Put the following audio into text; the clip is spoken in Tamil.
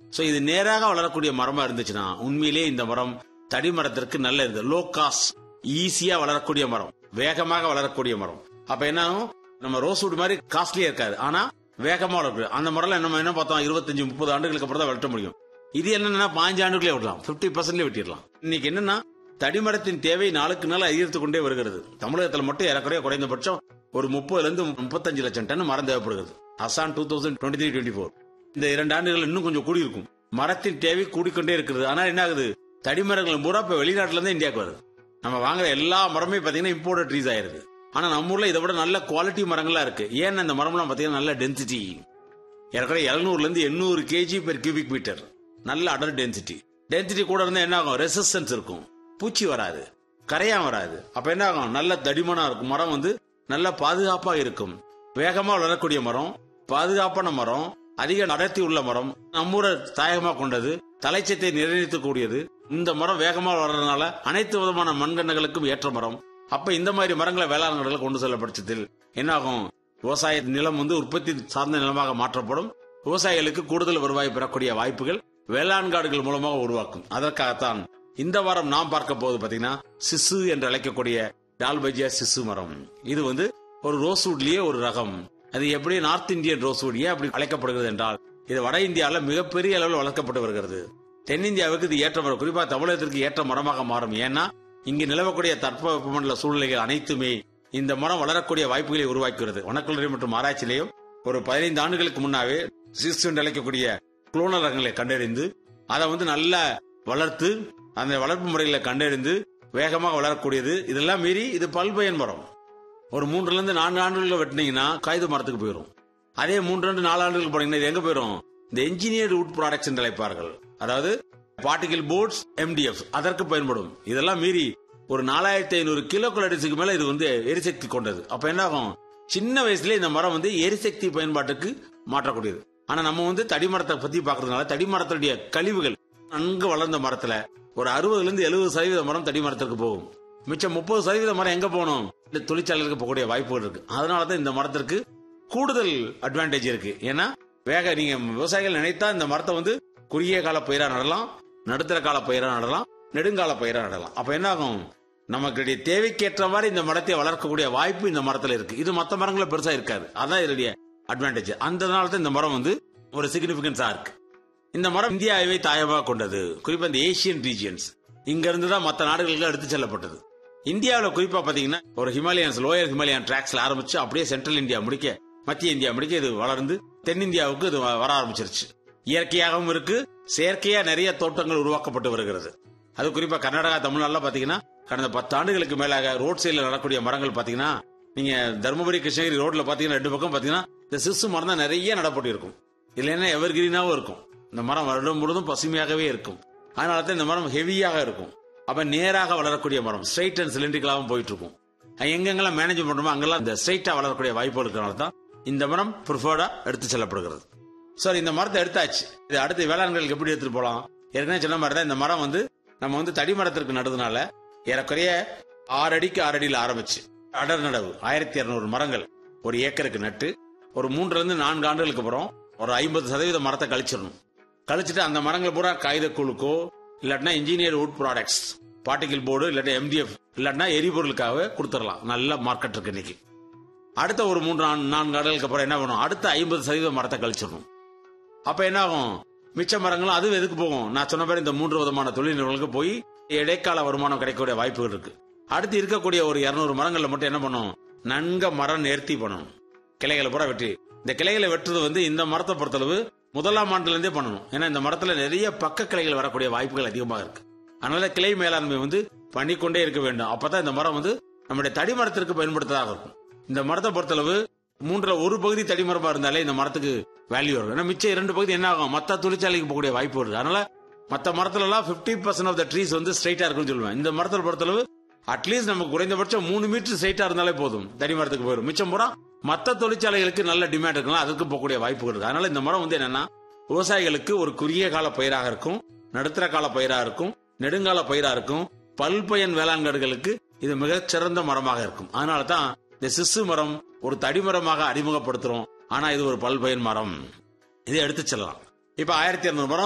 சோ இது நேராக வளரக்கூடிய மரமா இருந்துச்சுன்னா உண்மையிலேயே இந்த மரம் தடி மரத்திற்கு நல்ல இது லோ காஸ்ட் ஈஸியா வளரக்கூடிய மரம் வேகமாக வளரக்கூடிய மரம் அப்ப என்ன ஆகும் நம்ம ரோஸ்வுட் மாதிரி காஸ்ட்லியா இருக்காது ஆனா வேகமா வளரக்கூடிய அந்த மரம் நம்ம என்ன பார்த்தோம் இருபத்தஞ்சு முப்பது ஆண்டுகளுக்கு அப்புறம் தான் வெட்ட முடியும் இது என்னன்னா பாஞ்சு ஆண்டுகளே விடலாம் பிப்டி பர்சன்ட்லேயே வெட்டிடலாம் இன்னைக்கு என்னன்னா தடிமரத்தின் தேவை நாளுக்கு நாள் அதிகரித்து கொண்டே வருகிறது தமிழகத்தில் மட்டும் ஏறக்குறைய குறைந்தபட்சம் ஒரு முப்பதுல இருந்து முப்பத்தஞ்சு லட்சம் டன் மரம் தேவைப்படுகிறது அசான் two thousand twenty three twenty four இந்த இரண்டு ஆண்டுகள் இன்னும் கொஞ்சம் கூடி இருக்கும் மரத்தின் தேவை கூடிக்கொண்டே இருக்கிறது ஆனா என்ன ஆகுது தடிமரங்கள் பூரா இப்ப வெளிநாட்டுல இருந்து இந்தியாவுக்கு வருது நம்ம வாங்குற எல்லா மரமே பாத்தீங்கன்னா இம்போர்ட் ட்ரீஸ் ஆயிருது ஆனா நம்ம ஊர்ல இதை விட நல்ல குவாலிட்டி மரங்களா இருக்கு ஏன்னா இந்த மரம்லாம் பாத்தீங்கன்னா நல்ல டென்சிட்டி ஏற்கனவே எழுநூறுல இருந்து எண்ணூறு கேஜி பெர் கியூபிக் மீட்டர் நல்ல அடர் டென்சிட்டி டென்சிட்டி கூட இருந்தா என்ன ஆகும் ரெசிஸ்டன்ஸ் இருக்கும் பூச்சி வராது கரையான் வராது அப்ப என்ன ஆகும் நல்ல தடிமனா இருக்கும் மரம் வந்து நல்ல பாதுகாப்பா இருக்கும் வேகமா வளரக்கூடிய மரம் பாதுகாப்பான மரம் அதிக அடர்த்தி உள்ள மரம் நம்மூர தாயகமா கொண்டது தலைச்சத்தை நிறைவேற்றக்கூடியது இந்த மரம் வேகமா வளர்றதுனால அனைத்து விதமான மண்கண்ணுகளுக்கும் ஏற்ற மரம் அப்ப இந்த மாதிரி மரங்களை வேளாண்மைகளை கொண்டு செல்ல பட்சத்தில் என்ன ஆகும் விவசாய நிலம் வந்து உற்பத்தி சார்ந்த நிலமாக மாற்றப்படும் விவசாயிகளுக்கு கூடுதல் வருவாய் பெறக்கூடிய வாய்ப்புகள் வேளாண் காடுகள் மூலமாக உருவாக்கும் அதற்காகத்தான் இந்த வாரம் நாம் பார்க்க போவது பாத்தீங்கன்னா சிசு என்று அழைக்கக்கூடிய டால்பஜியா சிசு மரம் இது வந்து ஒரு ரோஸ்வுட்லயே ஒரு ரகம் அது எப்படி நார்த் இந்தியன் ரோஸ்வுட் ஏன் அப்படி அழைக்கப்படுகிறது என்றால் இது வட இந்தியாவில் மிகப்பெரிய அளவில் வளர்க்கப்பட்டு வருகிறது தென்னிந்தியாவுக்கு இது ஏற்ற மரம் குறிப்பா தமிழகத்திற்கு ஏற்ற மரமாக மாறும் ஏன்னா இங்கு நிலவக்கூடிய தட்பவெப்பமண்டல சூழ்நிலைகள் அனைத்துமே இந்த மரம் வளரக்கூடிய வாய்ப்புகளை உருவாக்குகிறது வனக்கல்லூரி மற்றும் ஆராய்ச்சி நிலையம் ஒரு பதினைந்து ஆண்டுகளுக்கு முன்னாவே சிசு என்று அழைக்கக்கூடிய குளோனல் ரகங்களை கண்டறிந்து அதை வந்து நல்லா வளர்த்து அந்த வளர்ப்பு முறைகளை கண்டறிந்து வேகமாக வளரக்கூடியது இதெல்லாம் மீறி இது பல்பயன் மரம் ஒரு மூன்றுல இருந்து நான்கு ஆண்டுகள் வெட்டினீங்கன்னா காகித மரத்துக்கு போயிடும் அதே மூன்று ரெண்டு நாலு ஆண்டுகள் போனீங்கன்னா இது எங்க போயிடும் இந்த என்ஜினியர்டு வுட் ப்ராடக்ட்ஸ் என்று அழைப்பார்கள் அதாவது பார்ட்டிகல் போர்ட்ஸ் எம்டிஎஃப் அதற்கு பயன்படும் இதெல்லாம் மீறி ஒரு நாலாயிரத்தி ஐநூறு கிலோ கலோரிஸுக்கு மேல இது வந்து எரிசக்தி கொண்டது அப்ப என்ன ஆகும் சின்ன வயசுல இந்த மரம் வந்து எரிசக்தி பயன்பாட்டுக்கு மாற்றக்கூடியது ஆனா நம்ம வந்து தடிமரத்தை பத்தி பாக்குறதுனால தடிமரத்துடைய கழிவுகள் நன்கு வளர்ந்த மரத்துல ஒரு அறுபதுல இருந்து எழுபது சதவீத மரம் தடி மரத்திற்கு போகும் மிச்சம் முப்பது சதவீத மரம் எங்க போகணும் இந்த தொழிற்சாலைகளுக்கு போகக்கூடிய வாய்ப்புகள் இருக்கு அதனாலதான் இந்த மரத்திற்கு கூடுதல் அட்வான்டேஜ் இருக்கு ஏன்னா வேக நீங்க விவசாயிகள் நினைத்தா இந்த மரத்தை வந்து குறுகிய கால பயிரா நடலாம் நடுத்தர கால பயிரா நடலாம் நெடுங்கால பயிரா நடலாம் அப்ப என்ன ஆகும் நமக்கு தேவைக்கேற்ற மாதிரி இந்த மரத்தை வளர்க்கக்கூடிய வாய்ப்பு இந்த மரத்துல இருக்கு இது மத்த மரங்கள பெருசா இருக்காது அதான் இதனுடைய அட்வான்டேஜ் அந்த தான் இந்த மரம் வந்து ஒரு சிக்னிபிகன்ஸா இருக்கு இந்த மரம் இந்தியாவை தாயமாக கொண்டது குறிப்பா இந்த ஏசியன் ரீஜியன்ஸ் இங்க இருந்து தான் மற்ற நாடுகளுக்கு எடுத்து செல்லப்பட்டது இந்தியாவில் குறிப்பா பாத்தீங்கன்னா ஒரு ஹிமாலயன்ஸ் லோயர் ஹிமாலயன் டிராக்ஸ்ல ஆரம்பிச்சு அப்படியே சென்ட்ரல் இந்தியா முடிக்க மத்திய இந்தியா முடிக்க இது வளர்ந்து தென்னிந்தியாவுக்கு இது வர ஆரம்பிச்சிருச்சு இயற்கையாகவும் இருக்கு செயற்கையா நிறைய தோட்டங்கள் உருவாக்கப்பட்டு வருகிறது அது குறிப்பா கர்நாடகா தமிழ்நாடுல பாத்தீங்கன்னா கடந்த பத்து ஆண்டுகளுக்கு மேலாக ரோட் சைடுல நடக்கூடிய மரங்கள் பாத்தீங்கன்னா நீங்க தருமபுரி கிருஷ்ணகிரி ரோட்ல பாத்தீங்கன்னா ரெண்டு பக்கம் பாத்தீங்கன்னா இந்த சிசு மரம் தான் நிறைய நடப்பட்டு இருக்கும் இதுல என்ன எவர் கிரீனாவும் இருக்கும் இந்த மரம் வருடம் முழுவதும் பசுமையாகவே இருக்கும் அதனால தான் இந்த மரம் ஹெவியாக இருக்கும் அப்ப நேராக வளரக்கூடிய மரம் ஸ்ட்ரைட் அண்ட் சிலிண்ட்ரிகளாகவும் போயிட்டு இருக்கும் எங்கெங்கெல்லாம் மேனேஜ் பண்றோமோ அங்கெல்லாம் இந்த ஸ்ட்ரைட்டா வளரக்கூடிய வாய்ப்பு இருக்கிறனால தான் இந்த மரம் ப்ரிஃபர்டா எடுத்து செல்லப்படுகிறது சார் இந்த மரத்தை எடுத்தாச்சு இது அடுத்து வேளாண்களுக்கு எப்படி எடுத்துட்டு போலாம் ஏற்கனவே சொன்ன மாதிரி தான் இந்த மரம் வந்து நம்ம வந்து தடி மரத்திற்கு நடுறதுனால ஏறக்குறைய ஆறு அடிக்கு ஆறு அடியில் ஆரம்பிச்சு அடர் நடவு ஆயிரத்தி இருநூறு மரங்கள் ஒரு ஏக்கருக்கு நட்டு ஒரு மூன்றுல இருந்து நான்கு ஆண்டுகளுக்கு அப்புறம் ஒரு ஐம்பது சதவீத மரத்தை கழிச்சிடணும் கழிச்சிட்டு அந்த மரங்கள் பூரா காகித குழுக்கோ இல்லாட்டினா engineer wood products particle board இல்லாட்டி எம்டிஎஃப் இல்லாட்டினா எரிபொருளுக்காக கொடுத்துடலாம் நல்ல மார்க்கெட் இருக்கு இன்னைக்கு அடுத்த ஒரு மூன்று நான்கு நான்கு ஆண்டுகளுக்கு அப்புறம் என்ன பண்ணும் அடுத்த ஐம்பது சதவீத மரத்தை கழிச்சிடணும் அப்ப என்ன ஆகும் மிச்ச மரங்களும் அதுவும் எதுக்கு போகும் நான் சொன்ன மாதிரி இந்த மூன்று விதமான தொழில் நிறுவனங்களுக்கு போய் இடைக்கால வருமானம் கிடைக்கக்கூடிய வாய்ப்புகள் இருக்கு அடுத்து இருக்கக்கூடிய ஒரு இருநூறு மரங்கள்ல மட்டும் என்ன பண்ணும் நன்க மரம் நேர்த்தி பண்ணணும் கிளைகளை பூரா வெட்டி இந்த கிளைகளை வெட்டுறது வந்து இந்த மரத்தை பொறுத்தளவு முதலாம் ஆண்டுல இருந்தே பண்ணணும் ஏன்னா இந்த மரத்துல நிறைய பக்க கிளைகள் வரக்கூடிய வாய்ப்புகள் அதிகமாக இருக்கு அதனால கிளை மேலாண்மை வந்து பண்ணிக்கொண்டே இருக்க வேண்டும் அப்பதான் இந்த மரம் வந்து நம்முடைய தடி மரத்திற்கு பயன்படுத்ததாக இருக்கும் இந்த மரத்தை பொறுத்தளவு மூன்றுல ஒரு பகுதி தடி மரமா இருந்தாலே இந்த மரத்துக்கு வேல்யூ இருக்கும் ஏன்னா மிச்சம் இரண்டு பகுதி என்ன ஆகும் மத்த தொழிற்சாலைக்கு போகக்கூடிய வாய்ப்பு இருக்கு அதனால மத்த மரத்துல எல்லாம் fifty percent of the trees வந்து ஸ்ட்ரைட்டா இருக்கும்னு சொல்லுவேன் இந்த மரத்தை பொறுத்தளவு அட்லீஸ்ட் நமக்கு குறைந்தபட்சம் மூணு மீட்டர் ஸ்ட்ரைட்டா இருந்தாலே போதும் தடி மரத்துக்கு போயிடும் மிச்சம் பூரா மத்த தொழிற்சாலைகளுக்கு நல்ல டிமாண்ட் இருக்கலாம் அதுக்கு போகக்கூடிய வாய்ப்புகள் இருக்கு அதனால இந்த மரம் வந்து என்னன்னா விவசாயிகளுக்கு ஒரு குறுகிய கால பயிராக இருக்கும் நடுத்தர கால பயிராக இருக்கும் நெடுங்கால பயிரா இருக்கும் பல்பயன் வேளாண்களுக்கு இது மிகச் சிறந்த மரமாக இருக்கும் அதனால தான் இந்த சிசு மரம் ஒரு தடிமரமாக அறிமுகப்படுத்துறோம் ஆனா இது ஒரு பல்பயன் மரம் இதை எடுத்து செல்லலாம் இப்ப ஆயிரத்தி இருநூறு மரம்